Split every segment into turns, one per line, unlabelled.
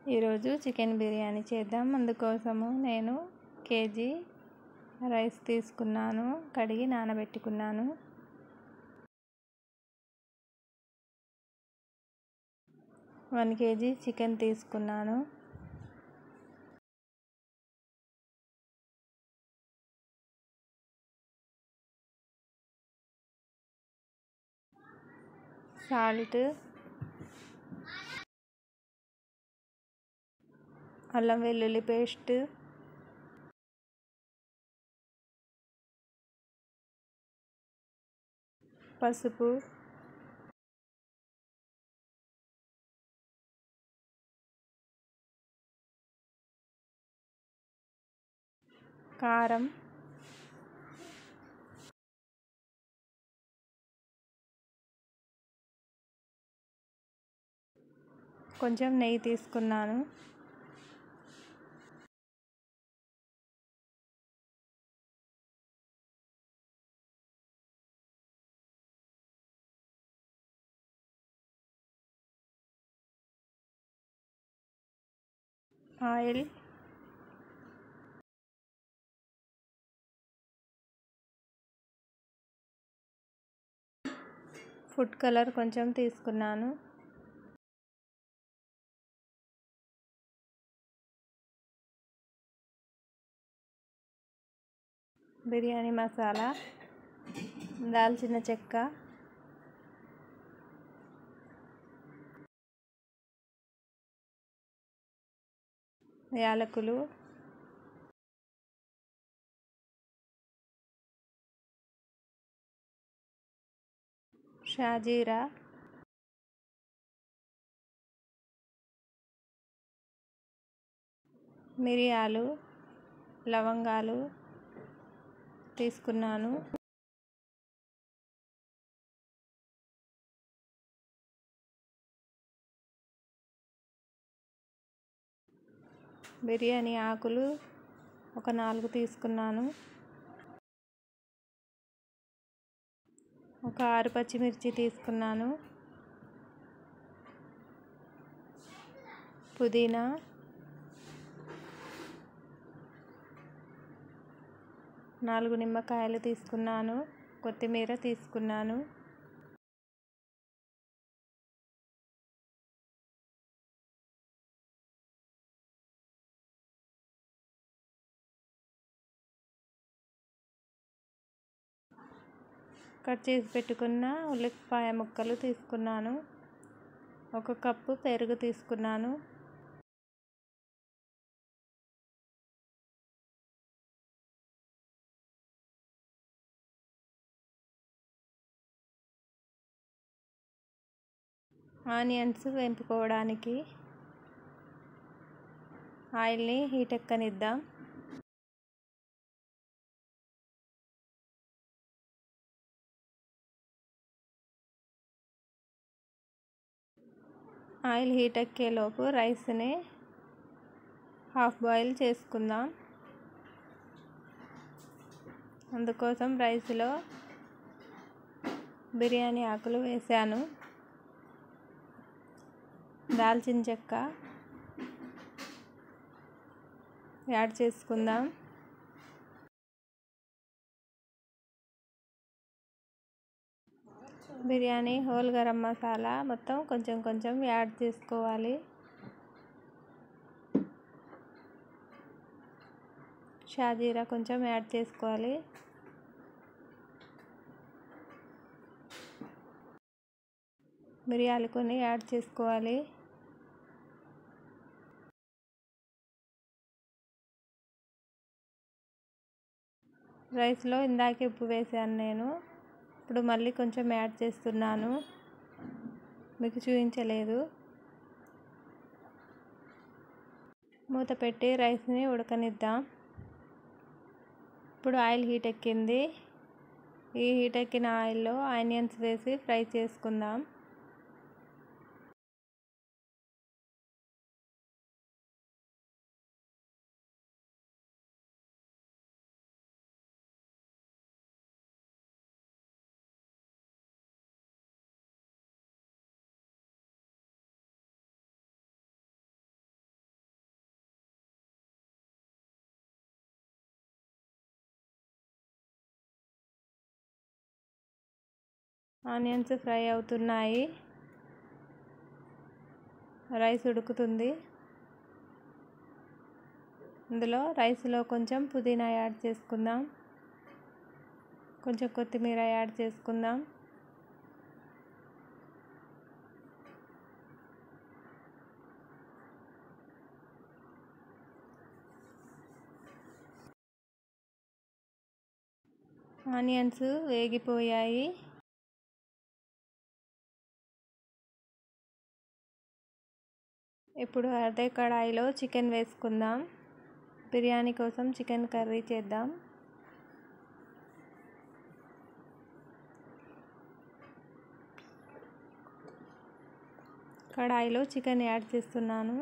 ఈరోజు చికెన్ బిర్యానీ చేద్దాం అందుకోసము నేను కేజీ రైస్ తీసుకున్నాను కడిగి నానబెట్టుకున్నాను వన్ కేజీ చికెన్ తీసుకున్నాను సాల్ట్ అల్లం వెల్లుల్లి పేస్ట్ పసుపు కారం కొంచెం నెయ్యి తీసుకున్నాను ఆయిల్ ఫుడ్ కలర్ కొంచెం తీసుకున్నాను బిర్యానీ మసాలా దాల్చిన చెక్క యాలకులు షాజీరా మిరియాలు లవంగాలు తీసుకున్నాను బిర్యానీ ఆకులు ఒక నాలుగు తీసుకున్నాను ఒక ఆరు పచ్చిమిర్చి తీసుకున్నాను పుదీనా నాలుగు నిమ్మకాయలు తీసుకున్నాను కొత్తిమీర తీసుకున్నాను కట్ చేసి పెట్టుకున్న ఉల్లిపాయ ముక్కలు తీసుకున్నాను ఒక కప్పు పెరుగు తీసుకున్నాను ఆనియన్స్ వేపుకోవడానికి ఆయిల్ని హీట్ ఎక్కనిద్దాం ఆయిల్ హీట్ ఎక్కేలోపు రైస్ని హాఫ్ బాయిల్ చేసుకుందాం అందుకోసం రైస్లో బిర్యానీ ఆకులు వేసాను దాల్చిన చెక్క యాడ్ చేసుకుందాం బిర్యానీ హోల్ గరం మసాలా మొత్తం కొంచెం కొంచెం యాడ్ చేసుకోవాలి షాజీరా కొంచెం యాడ్ చేసుకోవాలి మిరియాలు కొన్ని యాడ్ చేసుకోవాలి రైస్లో ఇందాకే ఉప్పు వేసాను నేను ఇప్పుడు మళ్ళీ కొంచెం యాడ్ చేస్తున్నాను మీకు చూపించలేదు మూత పెట్టి రైస్ని ఉడకనిద్దాం ఇప్పుడు ఆయిల్ హీట్ ఎక్కింది ఈ హీట్ ఎక్కిన ఆయిల్లో ఆనియన్స్ వేసి ఫ్రై చేసుకుందాం ఆనియన్స్ ఫ్రై అవుతున్నాయి రైస్ ఉడుకుతుంది ఇందులో రైస్లో కొంచెం పుదీనా యాడ్ చేసుకుందాం కొంచెం కొత్తిమీర యాడ్ చేసుకుందాం ఆనియన్స్ వేగిపోయాయి ఇప్పుడు అదే కడాయిలో చికెన్ వేసుకుందాం బిర్యానీ కోసం చికెన్ కర్రీ చేద్దాం కడాయిలో చికెన్ యాడ్ చేస్తున్నాను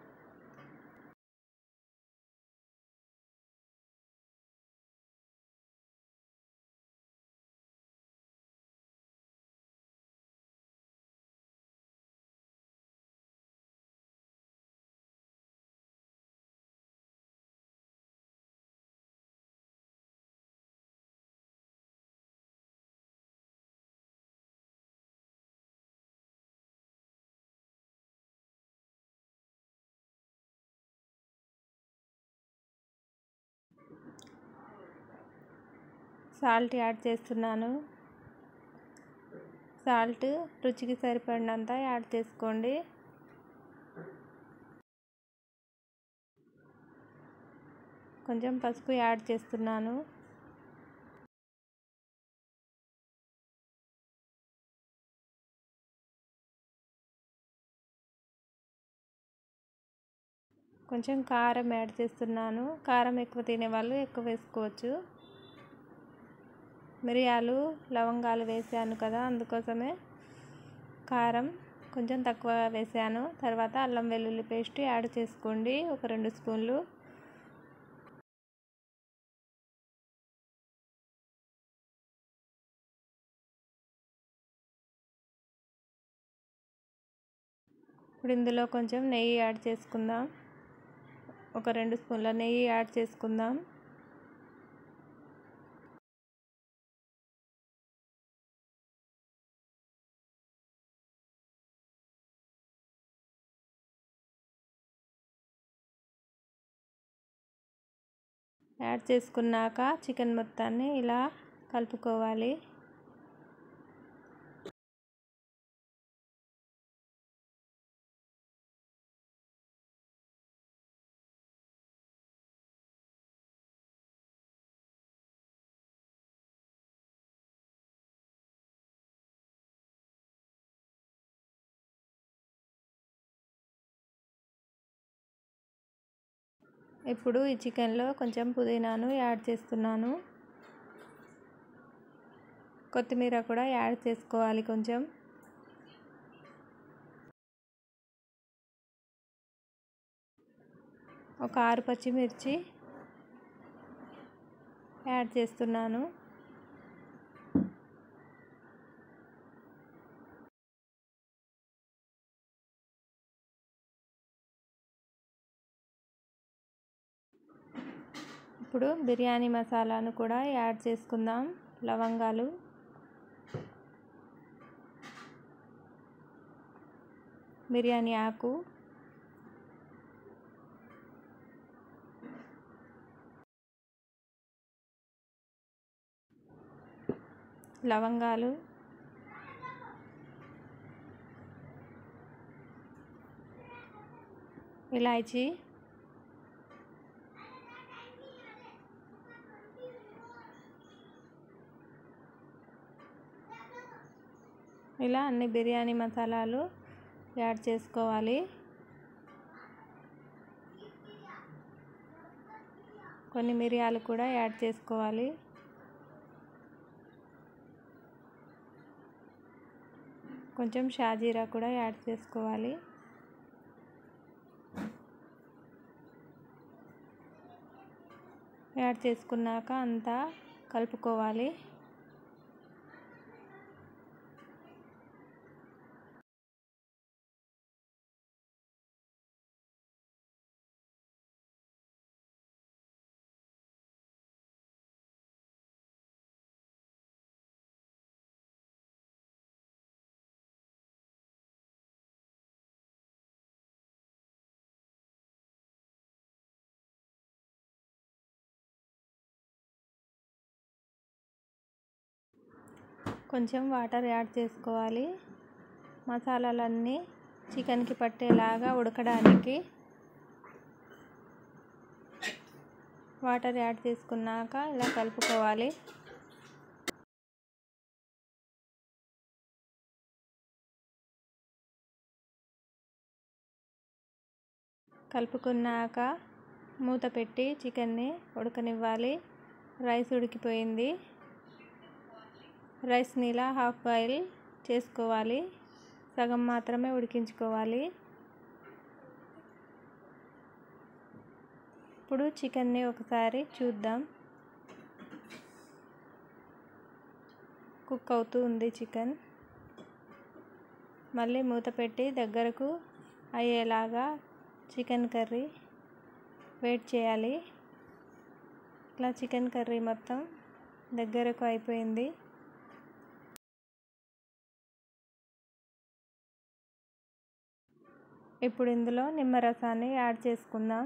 సాల్ట్ యాడ్ చేస్తున్నాను సాల్ట్ రుచికి సరిపడినంత యాడ్ చేసుకోండి కొంచెం పసుపు యాడ్ చేస్తున్నాను కొంచెం కారం యాడ్ చేస్తున్నాను కారం ఎక్కువ తినే వాళ్ళు ఎక్కువ వేసుకోవచ్చు మిరియాలు లవంగాలు వేసాను కదా అందుకోసమే కారం కొంచెం తక్కువ వేసాను తర్వాత అల్లం వెల్లుల్లి పేస్ట్ యాడ్ చేసుకోండి ఒక రెండు స్పూన్లు ఇప్పుడు ఇందులో కొంచెం నెయ్యి యాడ్ చేసుకుందాం ఒక రెండు స్పూన్ల నెయ్యి యాడ్ చేసుకుందాం యాడ్ చేసుకున్నాక చికెన్ మొత్తాన్ని ఇలా కలుపుకోవాలి ఇప్పుడు ఈ చికెన్లో కొంచెం పుదీనాను యాడ్ చేస్తున్నాను కొత్తిమీర కూడా యాడ్ చేసుకోవాలి కొంచెం ఒక ఆరు పచ్చిమిర్చి యాడ్ చేస్తున్నాను ఇప్పుడు బిర్యానీ మసాలాను కూడా యాడ్ చేసుకుందాం లవంగాలు బిర్యానీ ఆకు లవంగాలు ఇలాచీ ఇలా అన్ని బిర్యానీ మసాలాలు యాడ్ చేసుకోవాలి కొన్ని మిరియాలు కూడా యాడ్ చేసుకోవాలి కొంచెం షాజీరా కూడా యాడ్ చేసుకోవాలి యాడ్ చేసుకున్నాక అంతా కలుపుకోవాలి కొంచెం వాటర్ యాడ్ చేసుకోవాలి మసాలాలన్నీ చికెన్కి పట్టేలాగా ఉడకడానికి వాటర్ యాడ్ చేసుకున్నాక ఇలా కలుపుకోవాలి కలుపుకున్నాక మూత పెట్టి చికెన్ని ఉడకనివ్వాలి రైస్ ఉడికిపోయింది రైస్ని ఇలా హాఫ్ బాయిల్ చేసుకోవాలి సగం మాత్రమే ఉడికించుకోవాలి ఇప్పుడు చికెన్ని ఒకసారి చూద్దాం కుక్ అవుతూ ఉంది చికెన్ మళ్ళీ మూత పెట్టి దగ్గరకు అయ్యేలాగా చికెన్ కర్రీ వెయిట్ చేయాలి ఇట్లా చికెన్ కర్రీ మొత్తం దగ్గరకు అయిపోయింది ఇప్పుడు ఇందులో నిమ్మరసాన్ని యాడ్ చేసుకుందాం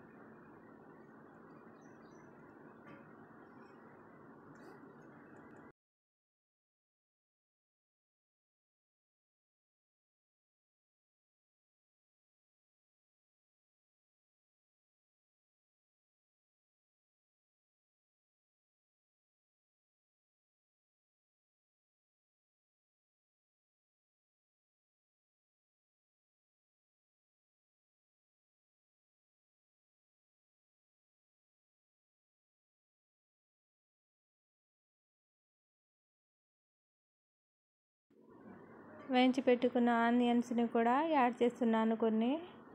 వేయించి పెట్టుకున్న ఆనియన్స్ని కూడా యాడ్ చేస్తున్నాను కొన్ని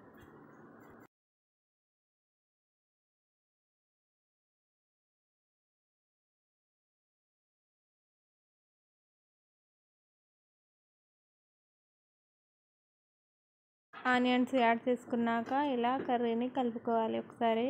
ఆనియన్స్ యాడ్ చేసుకున్నాక ఇలా కర్రీని కలుపుకోవాలి ఒకసారి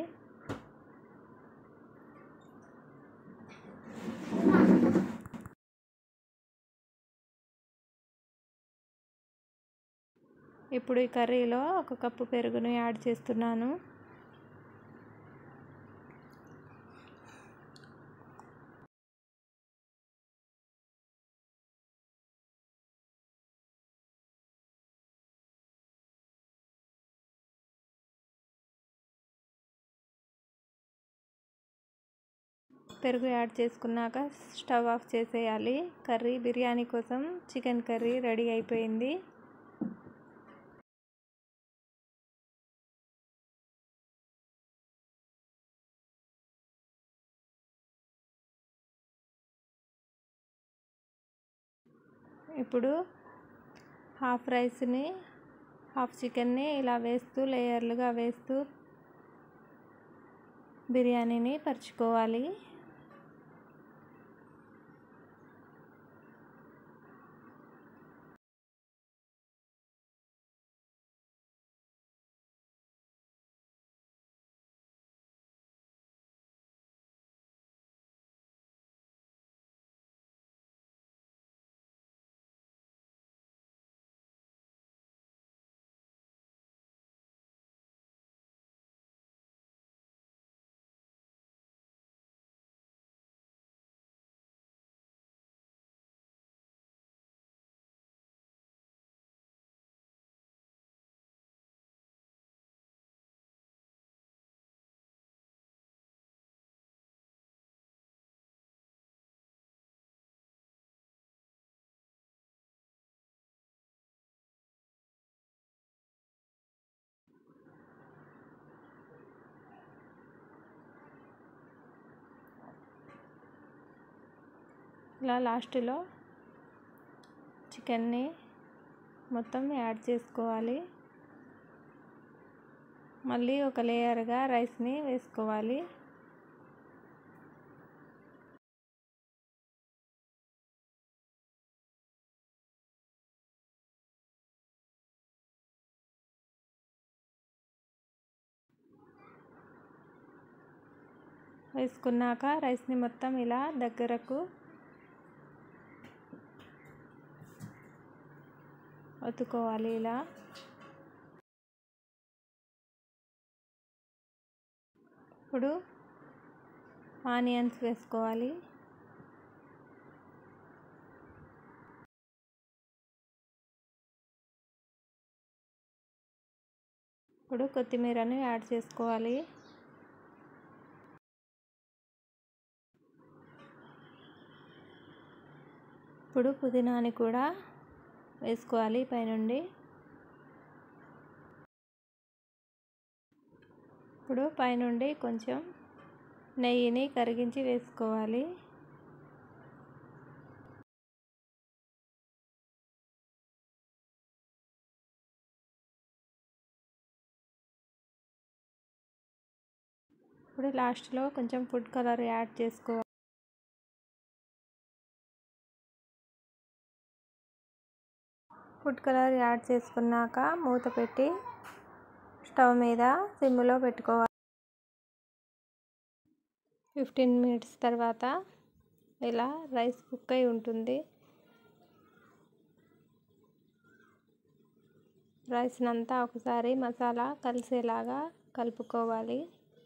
ఇప్పుడు ఈ కర్రీలో ఒక కప్పు పెరుగును యాడ్ చేస్తున్నాను పెరుగు యాడ్ చేసుకున్నాక స్టవ్ ఆఫ్ చేసేయాలి కర్రీ బిర్యానీ కోసం చికెన్ కర్రీ రెడీ అయిపోయింది ఇప్పుడు హాఫ్ రైస్ని హాఫ్ చికెన్ని ఇలా వేస్తూ లేయర్లుగా వేస్తూ బిర్యానీని పరుచుకోవాలి ఇలా లాస్ట్లో చికెన్ని మొత్తం యాడ్ చేసుకోవాలి మళ్ళీ ఒక లేయర్గా రైస్ని వేసుకోవాలి వేసుకున్నాక రైస్ని మొత్తం ఇలా దగ్గరకు ఒత్తుకోవాలి ఇలా ఇప్పుడు ఆనియన్స్ వేసుకోవాలి ఇప్పుడు కొత్తిమీరని యాడ్ చేసుకోవాలి ఇప్పుడు పుదీనాని కూడా వేసుకోవాలి పైనుండి ఇప్పుడు పైనుండి కొంచెం నెయ్యిని కరిగించి వేసుకోవాలి ఇప్పుడు లాస్ట్లో కొంచెం ఫుడ్ కలర్ యాడ్ చేసుకోవాలి ఫుడ్ కలర్ యాడ్ చేసుకున్నాక మూత పెట్టి స్టవ్ మీద సిమ్లో పెట్టుకోవాలి ఫిఫ్టీన్ మినిట్స్ తర్వాత ఇలా రైస్ కుక్ అయి ఉంటుంది రైస్నంతా ఒకసారి మసాలా కలిసేలాగా కలుపుకోవాలి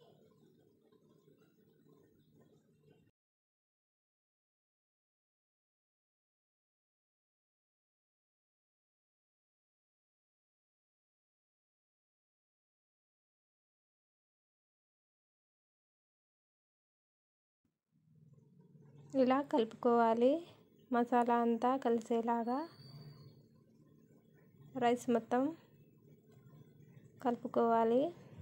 ఇలా కలుపుకోవాలి మసాలా అంతా కలిసేలాగా రైస్ మొత్తం కలుపుకోవాలి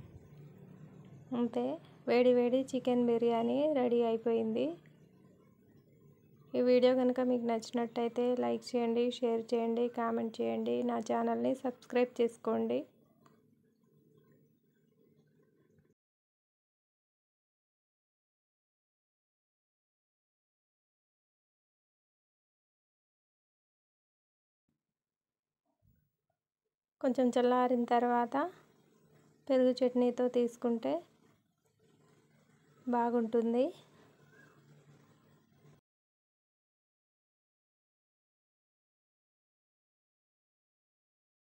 అంతే వేడి వేడి చికెన్ బిర్యానీ రెడీ అయిపోయింది ఈ వీడియో కనుక మీకు నచ్చినట్టయితే లైక్ చేయండి షేర్ చేయండి కామెంట్ చేయండి నా ఛానల్ని సబ్స్క్రైబ్ చేసుకోండి కొంచెం చల్లారిన తర్వాత పెరుగు చట్నీతో తీసుకుంటే బాగుంటుంది